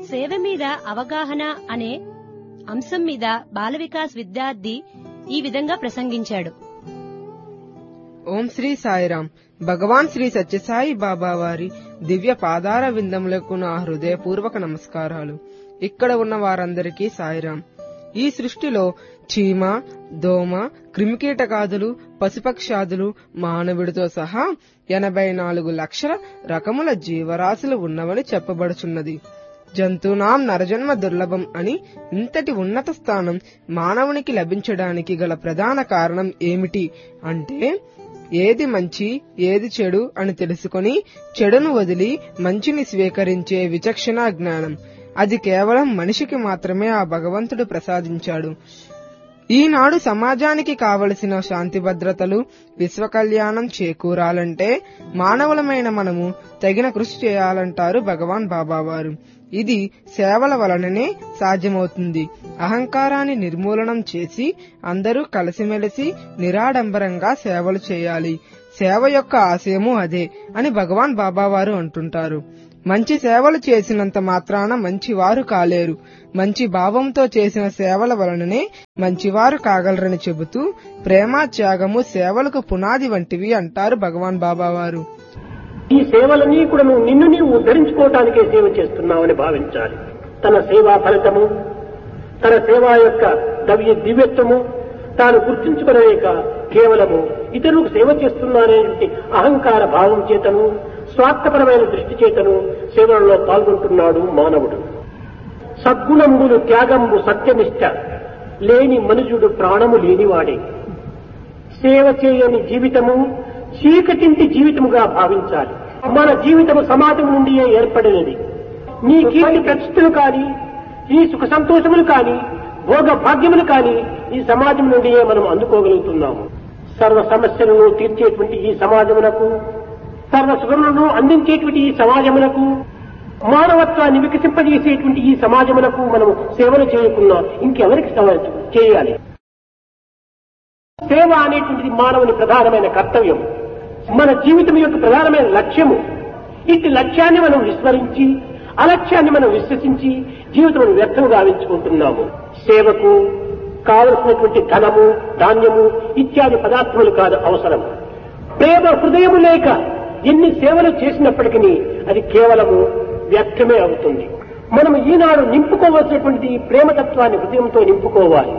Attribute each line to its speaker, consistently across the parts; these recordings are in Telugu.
Speaker 1: సేవ మీద అవగాహన అనే అంశం మీద బాల వికాస్ విద్యార్థి ఈ విధంగా ప్రసంగించాడు
Speaker 2: ఓం శ్రీ సాయిరాం భగవాన్ శ్రీ సత్యసాయి బాబా వారి దివ్య పాదార విందములకు నా హృదయపూర్వక నమస్కారాలు ఇక్కడ ఉన్న వారందరికీ సాయిరాం ఈ సృష్టిలో చీమ దోమ క్రిమికీటకాదులు పశుపక్షాదులు మానవుడితో సహా ఎనభై నాలుగు లక్షల రకముల జీవరాశులు ఉన్నవని చెప్పబడుచున్నది జంతునాం నరజన్మ దుర్లభం అని ఇంతటి ఉన్నత స్థానం మానవునికి లభించడానికి గల ప్రధాన కారణం ఏమిటి అంటే ఏది మంచి ఏది చెడు అని తెలుసుకొని చెడును వదిలి మంచిని స్వీకరించే విచక్షణ జ్ఞానం అది కేవలం మనిషికి మాత్రమే ఆ భగవంతుడు ప్రసాదించాడు ఈనాడు సమాజానికి కావలసిన శాంతి భద్రతలు విశ్వ కళ్యాణం చేకూరాలంటే మానవులమైన మనము తగిన కృషి చేయాలంటారు భగవాన్ బాబావారు ఇది సేవల వలననే సాధ్యమవుతుంది అహంకారాన్ని నిర్మూలనం చేసి అందరూ కలిసిమెలిసి నిరాడంబరంగా సేవలు చేయాలి సేవ యొక్క ఆశయము అదే అని భగవాన్ బాబావారు అంటుంటారు మంచి సేవలు చేసినంత మాత్రాన మంచివారు కాలేరు మంచి భావంతో చేసిన సేవల వలననే మంచివారు కాగలరని చెబుతూ ప్రేమ త్యాగము సేవలకు పునాది వంటివి అంటారు భగవాన్ బాబావారు
Speaker 3: ఈ సేవలన్నీ కూడా నువ్వు నిన్ను నీవు ఉద్ధరించుకోవటానికే సేవ చేస్తున్నావని భావించాలి తన సేవా ఫలితము తన సేవ యొక్క దవ్య దివ్యత్వము తాను గుర్తించుకునేక కేవలము ఇతరులకు సేవ చేస్తున్నాననేటువంటి అహంకార భావం చేతను స్వార్థపరమైన దృష్టి చేతను సేవలలో పాల్గొంటున్నాడు మానవుడు సద్గుణంబులు త్యాగంబు సత్యనిష్ట లేని మనుజుడు ప్రాణము లేనివాడే సేవ చేయని జీవితము చీకటింటి జీవితముగా భావించాలి మన జీవితము సమాజం నుండియే ఏర్పడినది నీ కీర్తి ప్రతిష్టలు కాని ఈ సుఖ సంతోషములు కాని భోగ భాగ్యములు కాని ఈ సమాజం నుండియే మనం అందుకోగలుగుతున్నాము సర్వ సమస్యలను తీర్చేటువంటి ఈ సమాజమునకు సర్వ సుఖములను అందించేటువంటి ఈ సమాజమునకు మానవత్వాన్ని వికసింపజేసేటువంటి ఈ సమాజమునకు మనము సేవలు చేయకున్నా ఇంకెవరికి సేవ చేయాలి సేవ అనేటువంటిది మానవుని ప్రధానమైన కర్తవ్యం మన జీవితం యొక్క ప్రధానమైన లక్ష్యము ఇట్టి లక్ష్యాన్ని మనం విస్మరించి అలక్ష్యాన్ని మనం విశ్వసించి జీవితం వ్యర్థం గావించుకుంటున్నాము సేవకు కావలసినటువంటి ధనము ధాన్యము ఇత్యాది పదార్థములు కాదు అవసరం ప్రేమ హృదయము లేక ఎన్ని సేవలు చేసినప్పటికీ అది కేవలము వ్యర్థమే అవుతుంది మనం ఈనాడు నింపుకోవలసినటువంటి ఈ ప్రేమతత్వాన్ని హృదయంతో నింపుకోవాలి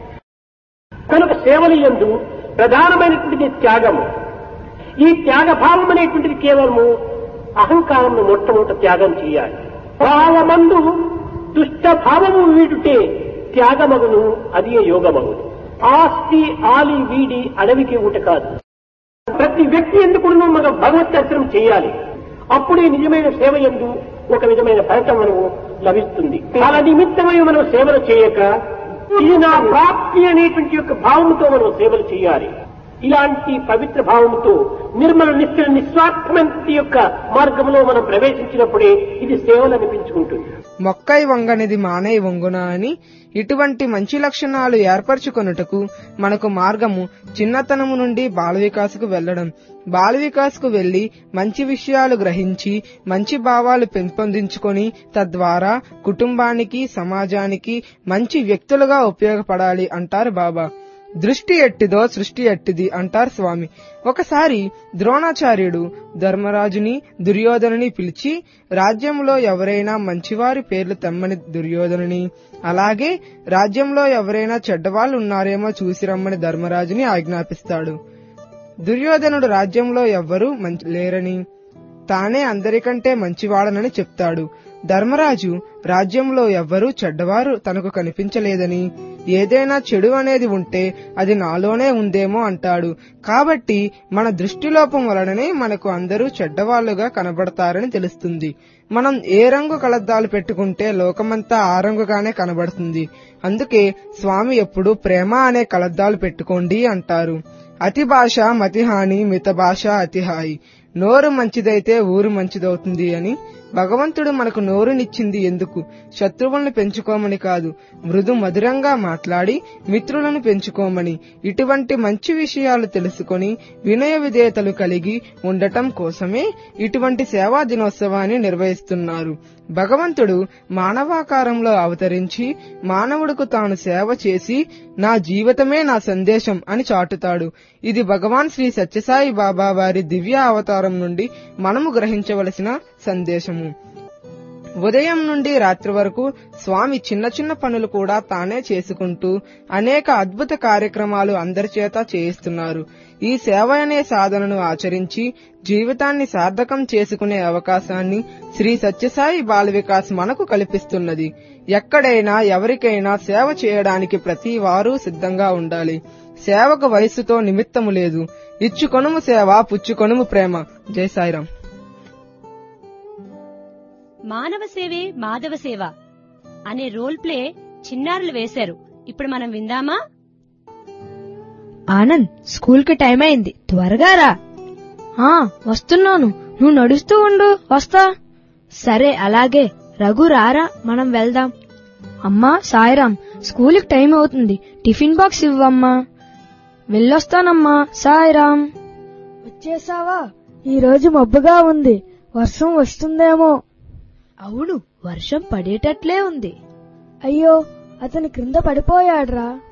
Speaker 3: కనుక సేవలు ఎందు ప్రధానమైనటువంటిది త్యాగము ఈ త్యాగ భావం అనేటువంటిది కేవలము అహంకారంను మొట్టమొదట త్యాగం చేయాలి భావమందు దుష్ట భావము వీడుటే త్యాగమగును అది యోగమగును ఆస్తి ఆలి వీడి అడవికి ఊట కాదు ప్రతి వ్యక్తి ఎందుకు మనం భగవత్ దర్శనం చేయాలి అప్పుడే నిజమైన సేవ ఎందు ఒక విధమైన ఫలితం మనము లభిస్తుంది అలా నిమిత్తమై మనం సేవలు చేయక ఇది నా ప్రాప్తి అనేటువంటి యొక్క భావంతో మనం సేవలు చేయాలి ఇలాంటి పవిత్ర భావంతో నిర్మల నిశ్చల నిస్వార్థమైన యొక్క మార్గంలో మనం ప్రవేశించినప్పుడే ఇది సేవలు అనిపించుకుంటుంది
Speaker 2: మొక్కై వంగనిది మానై వంగున అని ఇటువంటి మంచి లక్షణాలు ఏర్పరచుకొనుటకు మనకు మార్గము చిన్నతనము నుండి బాల వికాసకు వెళ్లడం బాల వికాసకు వెళ్లి మంచి విషయాలు గ్రహించి మంచి భావాలు పెంపొందించుకొని తద్వారా కుటుంబానికి సమాజానికి మంచి వ్యక్తులుగా ఉపయోగపడాలి అంటారు బాబా దృష్టి ఎట్టిదో సృష్టి ఎట్టిది అంటారు స్వామి ఒకసారి ద్రోణాచార్యుడు ధర్మరాజుని దుర్యోధనుని పిలిచి రాజ్యంలో ఎవరైనా మంచివారి పేర్లు తెమ్మని దుర్యోధనుని అలాగే రాజ్యంలో ఎవరైనా చెడ్డవాళ్ళు ఉన్నారేమో చూసి రమ్మని ధర్మరాజుని ఆజ్ఞాపిస్తాడు దుర్యోధనుడు రాజ్యంలో ఎవ్వరూ మంచి లేరని తానే అందరికంటే మంచివాడనని చెప్తాడు ధర్మరాజు రాజ్యంలో ఎవ్వరూ చెడ్డవారు తనకు కనిపించలేదని ఏదైనా చెడు అనేది ఉంటే అది నాలోనే ఉందేమో అంటాడు కాబట్టి మన దృష్టిలోపం వలననే మనకు అందరూ చెడ్డవాళ్లుగా కనబడతారని తెలుస్తుంది మనం ఏ రంగు కలద్దాలు పెట్టుకుంటే లోకమంతా ఆ రంగుగానే కనబడుతుంది అందుకే స్వామి ఎప్పుడు ప్రేమ అనే కలద్దాలు పెట్టుకోండి అంటారు అతి భాష మతిహాని మిత భాష అతిహాయి నోరు మంచిదైతే ఊరు మంచిదవుతుంది అని భగవంతుడు మనకు నోరునిచ్చింది ఎందుకు శత్రువులను పెంచుకోమని కాదు మృదు మధురంగా మాట్లాడి మిత్రులను పెంచుకోమని ఇటువంటి మంచి విషయాలు తెలుసుకొని వినయ విధేయతలు కలిగి ఉండటం కోసమే ఇటువంటి సేవా దినోత్సవాన్ని నిర్వహిస్తున్నారు భగవంతుడు మానవాకారంలో అవతరించి మానవుడికి తాను సేవ చేసి నా జీవితమే నా సందేశం అని చాటుతాడు ఇది భగవాన్ శ్రీ సత్యసాయి బాబా వారి దివ్య అవతారం నుండి మనము గ్రహించవలసిన సందేశము ఉదయం నుండి రాత్రి వరకు స్వామి చిన్న చిన్న పనులు కూడా తానే చేసుకుంటూ అనేక అద్భుత కార్యక్రమాలు అందరి చేత చేయిస్తున్నారు ఈ సేవ అనే సాధనను ఆచరించి జీవితాన్ని సార్థకం చేసుకునే అవకాశాన్ని శ్రీ సత్యసాయి బాల వికాస్ మనకు కల్పిస్తున్నది ఎక్కడైనా ఎవరికైనా సేవ చేయడానికి ప్రతి వారు సిద్ధంగా ఉండాలి సేవకు వయస్సుతో నిమిత్తము లేదు ఇచ్చుకొనుము సేవ పుచ్చుకొనుము ప్రేమ జై సాయిరాం
Speaker 1: మానవ సేవే మాధవ సేవ అనే రోల్ ప్లే చిన్నారులు వేశారు ఇప్పుడు మనం విందామా
Speaker 4: ఆనంద్ స్కూల్ కి టైం అయింది త్వరగా రా ఆ వస్తున్నాను నువ్వు నడుస్తూ ఉండు వస్తా సరే అలాగే రఘు రారా మనం వెళ్దాం అమ్మా సాయిరాం స్కూల్ కి టైం అవుతుంది టిఫిన్ బాక్స్ ఇవ్వమ్మా వెళ్ళొస్తానమ్మా సాయిరాం
Speaker 5: వచ్చేసావా ఈ రోజు మబ్బుగా ఉంది వర్షం వస్తుందేమో
Speaker 4: అవును వర్షం పడేటట్లే ఉంది
Speaker 5: అయ్యో అతను క్రింద పడిపోయాడ్రా